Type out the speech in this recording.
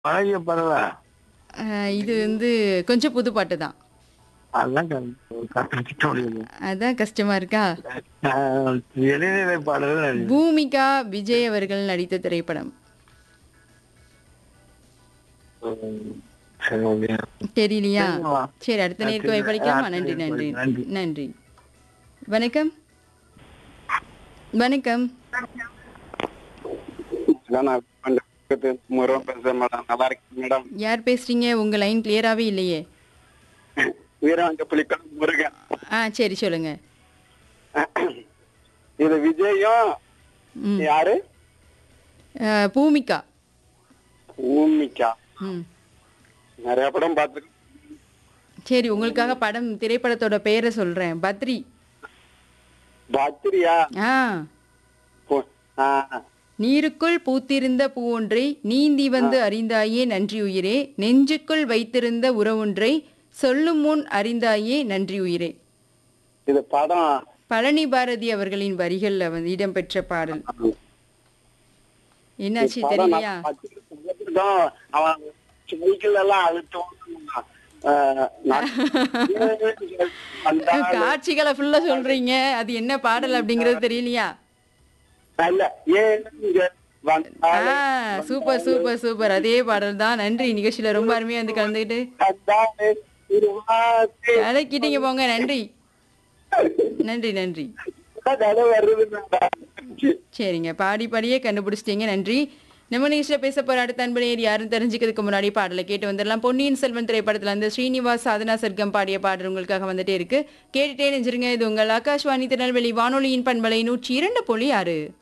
பழைய பறவை அஹ், இது வந்து கொஞ்சம் புது பாட்டு தான் அதான் கற்றுக்க முடியுது அதான் கஷ்டமா இருக்கா ஆஹ், இடைநிலை பாடல்கள் பூமிகா விஜய் அவர்கள் நடித்த திரைப்படம் உம், சரி, okay. தெரியலையா தெரியுமா? சரி அடுத்த நேருக்கு வாய்ப்பளிக்கலாமா அடுத்த நன்றி நன்றி நேருக்கு நன்றி. நன்றி வணக்கம் வணக்கம் அதான் நான் பண்றது முருகன் பேசுறேன் மேடம் நல்லா இருக்கேன் மேடம் யார் பேசுறீங்க உங்க லைன் கிளியராவே இல்லையே வீரவாங்க புலிக்கல் முருகன் ஆ சரி சொல்லுங்க இது விஜயும் ம் யாரு அஹ், பூமிகா ஊமிக்கா ம் நிறைய படம் பார்த்துருக்கேன் சரி உங்களுக்காக படம் திரைப்படத்தோட பெயரை சொல்றேன் பத்ரி பத்திரியா ஆ போ- ஆ, நீருக்குள் பூத்திருந்த பூவொன்றை நீந்தி வந்து அறிந்தாயே நன்றி உயிரே நெஞ்சுக்குள் வைத்திருந்த உறவொன்றை சொல்லும் முன் அறிந்தாயே நன்றி உயிரே இது படம் பழனி பாரதி அவர்களின் வரிகள்ல வந்து இடம்பெற்ற பாடல் என்னாச்சு படம் தெரியலையா நான் பார்த்திருக்கேன். அவன் சைக்கிள் எல்லாம் அழுத்தம் ஆ, நான் வந்தாலும் காட்சிகளை ஃபுல்லா சொல்றீங்க அது என்ன பாடல் அப்படிங்கறது தெரியலையா இல்ல, ஏன் இங்க ஆ வந்தாலும் சூப்பர் சூப்பர் சூப்பர் அதே பாடல் தான் நன்றி நிகழ்ச்சியில ரொம்ப அருமையா வந்து கலந்துக்கிட்டு வந்தாலே திருவாசே கலக்கிட்டீங்க போங்க நன்றி நன்றி நன்றி கதை வருது மேடம். சரிங்க பாடி பாடியே கண்டுபிடிச்சிட்டீங்க நன்றி நம்ம நிகழ்ச்சியில் பேச போற அடுத்த அன்பு நேர் யாருன்னு தெரிஞ்சுக்கிறதுக்கு முன்னாடி பாடலை கேட்டு வந்துடலாம் பொன்னியின் செல்வன் திரைப்படத்துல இருந்து ஸ்ரீனிவாஸ் சாதனா சர்க்கம் பாடிய பாடல் உங்களுக்காக வந்துட்டே இருக்கு கேட்டுட்டே நெஞ்சிருங்க இது உங்கள் ஆகாஷ்வாணி திருநெல்வேலி வானொலியின் பண்பலை நூற்றி இரண்டு புள்ளி ஆறு